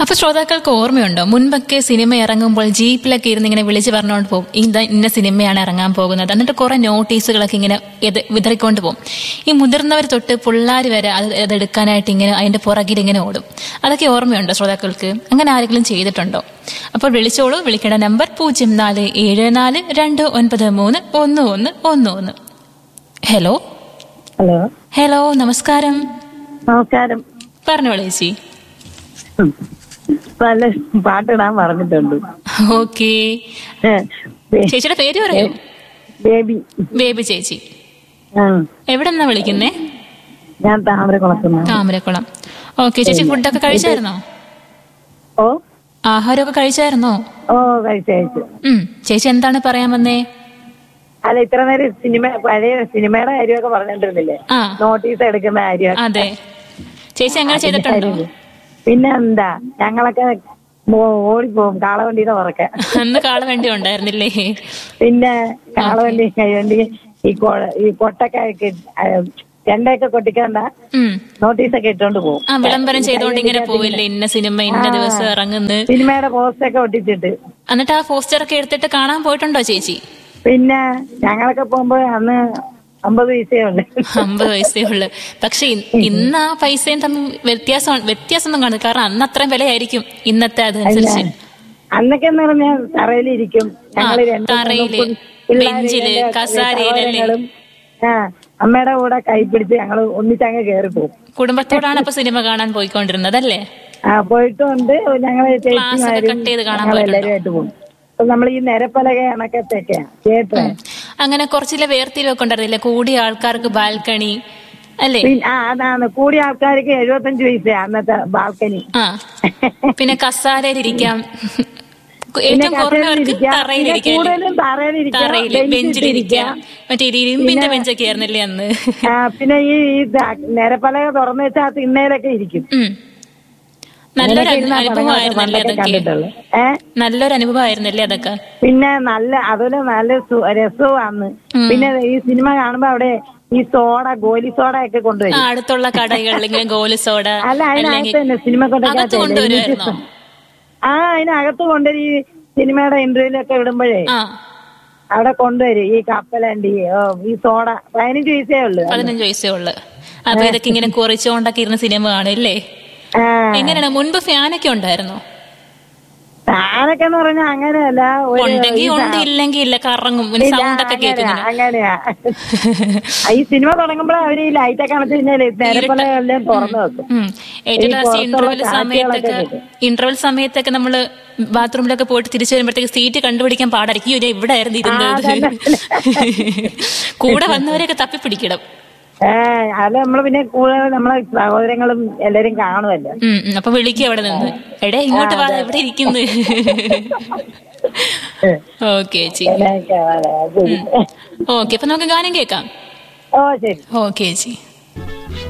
അപ്പൊ ശ്രോതാക്കൾക്ക് ഓർമ്മയുണ്ടോ മുൻപൊക്കെ സിനിമ ഇറങ്ങുമ്പോൾ ജീപ്പിലൊക്കെ ഇരുന്ന് ഇങ്ങനെ വിളിച്ച് പറഞ്ഞുകൊണ്ട് പോകും ഇന്ന ഇന്ന സിനിമയാണ് ഇറങ്ങാൻ പോകുന്നത് എന്നിട്ട് കുറെ നോട്ടീസുകളൊക്കെ ഇങ്ങനെ ഇത് വിതറിക്കൊണ്ട് പോകും ഈ മുതിർന്നവർ തൊട്ട് പിള്ളേർ വരെ അത് അതെടുക്കാനായിട്ട് ഇങ്ങനെ അതിന്റെ പുറകിൽ ഇങ്ങനെ ഓടും അതൊക്കെ ഓർമ്മയുണ്ടോ ശ്രോതാക്കൾക്ക് അങ്ങനെ ആരെങ്കിലും ചെയ്തിട്ടുണ്ടോ അപ്പോൾ വിളിച്ചോളൂ വിളിക്കേണ്ട നമ്പർ പൂജ്യം നാല് ഏഴ് നാല് രണ്ട് ഒൻപത് മൂന്ന് ഒന്ന് ഒന്ന് ഒന്ന് ഒന്ന് ഹലോ ഹലോ ഹലോ നമസ്കാരം നമസ്കാരം പറഞ്ഞോളൂ ചേച്ചി നല്ല പാട്ടിടാൻ പറഞ്ഞിട്ടുണ്ട് ഓക്കേ ഏ, ബേ- ചേച്ചിയുടെ പേര് പറയൂ ബേബി ബേബി ചേച്ചി ആ, എവിടെ നിന്നാ വിളിക്കുന്നേ ഞാൻ താമര കുളക്കുന്ന താമരക്കുളം ഓക്കെ ചേച്ചി ഫുഡൊക്കെ കഴിച്ചായിരുന്നോ ഓ ആഹാരമൊക്കെ കഴിച്ചായിരുന്നോ ഓ കഴിച്ചു കഴിച്ചു ഉം ചേച്ചി എന്താണ് പറയാൻ വന്നേ അല്ല ഇത്ര നേരം സിനിമ പഴയ സിനിമയുടെ കാര്യമൊക്കെ പറഞ്ഞോണ്ടിരുന്നില്ലേ ആ നോട്ടീസ് എടുക്കുന്ന കാര്യം അതെ ചേച്ചി അങ്ങനെ ചെയ്തിട്ടുണ്ടോ പിന്നെ എന്താ ഞങ്ങളൊക്കെ മോ- ഓടിപ്പോവും കാളവണ്ടിയുടെ പുറക്കെ അന്ന് കാള വേണ്ടി ഉണ്ടായിരുന്നില്ലേ പിന്നെ കാളവണ്ടി കൈവണ്ടി ഈ കൊ- ഈ കൊട്ടൊക്കെ ഇട്ട്- ആ, ചെണ്ടയൊക്കെ കൊട്ടിക്കണ്ട ഉം നോട്ടീസൊക്കെ ഇട്ടോണ്ട് പോകും ആ വിളംബരം ചെയ്തോണ്ട് ഇങ്ങനെ പോവില്ലേ ഇന്ന സിനിമ ഇന്ന ദിവസം ഇറങ്ങുന്നു സിനിമയുടെ പോസ്റ്റൊക്കെ ഒട്ടിച്ചിട്ട് എന്നിട്ട് ആ പോസ്റ്റർ ഒക്കെ എടുത്തിട്ട് കാണാൻ പോയിട്ടുണ്ടോ ചേച്ചി പിന്നെ ഞങ്ങളൊക്കെ പോകുമ്പോ അന്ന് അമ്പത് പൈസയേ ഉള്ളു അമ്പത് വയസ്സേ ഉള്ളു പക്ഷെ ഇ- ഇന്ന് ആ പൈസയും തമ്മിൽ വ്യത്യാസം വ്യത്യാസമൊന്നും കാണുന്നത് കാരണം അന്ന് അത്രയും വിലയായിരിക്കും ഇന്നത്തെ അതനുസരിച്ച് അന്നൊക്കെ എന്ന് പറഞ്ഞാൽ തറയിലിരിക്കും ഞങ്ങള് ആ, രണ്ടും തറയില്, മൂന്നും പിള്ളേരും ബെഞ്ചില്, രണ്ട് കസേരയിലല്ലേ? സഹോദരങ്ങളും, ആ അമ്മയുടെ കൂടെ കൈ പിടിച്ച് ഞങ്ങള് ഒന്നിച്ചങ്ങ് കയറി പോകും കുടുംബത്തോടാണ് അപ്പൊ സിനിമ കാണാൻ പോയിക്കൊണ്ടിരുന്നത് അല്ലേ ആ പോയിട്ടുണ്ട് ഞങ്ങള് ചേച്ചിമാരും cut ചെയ്ത് കാണാൻ ഞങ്ങളെല്ലാരും ആയിട്ട് പോകും അപ്പൊ നമ്മൾ ഈ നിരപ്പലക കണക്കത്തൊക്കെയാ തിയേറ്റർ അങ്ങനെ കുറച്ചില്ല വേർതിരിവൊക്കെ ഉണ്ടായിരുന്നില്ലേ കൂടിയ ആൾക്കാർക്ക് ബാൽക്കണി അല്ലേ പിന്നെ ആ അതാണ് കൂടിയ ആൾക്കാർക്ക് എഴുപത്തഞ്ച് പൈസയാ അന്നത്തെ ബാൽക്കണി ആ പിന്നെ കസാരയിലിരിക്കാം പിന്നെ ഏറ്റവും കുറഞ്ഞവർക്ക് കസേരയിലിരിക്കാം. പിന്നെ തറയിലിരിക്കാം കൂടുതലും തറയിലിരിക്കാം തറയില് ബെഞ്ചിലിരിക്കാം മറ്റേ ഇരുമ്പിന്റെ ബെഞ്ചൊക്കെ ആയിരുന്നില്ലേ അന്ന് ആ, പിന്നെ ഈ ഈ ദ- നിരപ്പലക തുറന്നു വെച്ചാൽ ആ തിണ്ണയിലൊക്കെ ഇരിക്കും ഉം. നല്ലൊരു അങ്ങനെയൊക്കെ ഇരുന്നാ അനുഭവമായിരുന്നല്ലേ പടങ്ങളൊക്കെ അതൊക്കെ കണ്ടിട്ടുള്ളൂ ഏ നല്ലൊരു അനുഭവമായിരുന്നല്ലേ അതൊക്കെ പിന്നെ നല്ല അതുപോലെ നല്ല സു- രസവുമാണ് ഉം. പിന്നെ ഈ സിനിമ കാണുമ്പോ അവിടെ ഈ സോഡ ഗോലി സോഡ ഒക്കെ ആ, കൊണ്ടുവരും അടുത്തുള്ള കടകളിൽ ഇങ്ങനെ ഗോലി സോഡ അല്ല അതിനകത്ത് തന്നെ സിനിമ അകത്ത് കൊണ്ടുവരുമായിരുന്നോ ആ അതിനകത്ത് കൊണ്ടുവരും ഈ സിനിമയുടെ ഇന്റർവ്യൂലൊക്കെ വിടുമ്പോഴേ ആ അവിടെ കൊണ്ടുവരും ഈ കപ്പലണ്ടി ഓ, ഈ സോഡ പതിനഞ്ച് പൈസയേ ഉള്ളു പതിനഞ്ച് വയസ്സേ ഉള്ളു അപ്പൊ ഇതൊക്കെ ഇങ്ങനെ കുറിച്ചുകൊണ്ടൊക്കെ ഇരുന്ന് സിനിമ കാണില്ലേ ആ എങ്ങനെയാണ് മുൻപ് ഫാനൊക്കെ ഉണ്ടായിരുന്നോ താനൊക്കെ എന്ന് പറഞ്ഞാൽ അങ്ങനെയല്ല ഒരു ഉണ്ടെങ്കിൽ ഈ ഉണ്ട് ഇല്ലെങ്കിൽ ഇല്ല കറങ്ങും ഇല്ല, സൗണ്ട് ഒക്കെ അങ്ങനെയാ, കേൾക്കുന്നു അങ്ങനെയാ ഈ സിനിമ തുടങ്ങുമ്പോൾ അവര് ഈ ലൈറ്റൊക്കെ അണച്ചു കഴിഞ്ഞാല് നിരപ്പലകളെല്ലാം തുറന്നു വെക്കും ഉം. ഏറ്റവും ഈ ലാസ്റ്റ് പുറത്തുള്ള ഇന്റർവെൽ കാഴ്ചകളൊക്കെ സമയത്തൊക്കെ കിട്ടും. ഇന്റർവെൽ സമയത്തൊക്കെ നമ്മള് ബാത്റൂമിലൊക്കെ പോയിട്ട് തിരിച്ചു വരുമ്പോഴത്തേക്ക് സീറ്റ് കണ്ടുപിടിക്കാൻ പാടായിരിക്കും ഇവര് ഇവിടെ ആയിരുന്നു ഇരുന്നത് കൂടെ വന്നവരെയൊക്കെ തപ്പിപ്പിടിക്കണം ഏ അത് നമ്മള് പിന്നെ കൂടുതൽ നമ്മളെ സഹോദരങ്ങളും എല്ലാരും കാണുമല്ലോ ഉം, ഉം. അപ്പൊ വിളിക്കുക അവിടെ നിന്ന് എടേ ഇങ്ങോട്ട് വാ ഇവിടെ ഇരിക്കുന്നു ഓക്കെ ചേച്ചി അങ്ങനെയൊക്കെ ആണ്. ശരി. ഓക്കെ അപ്പൊ നമുക്ക് ഗാനം കേൾക്കാം ഓ ശരി ഓക്കെ ചേച്ചി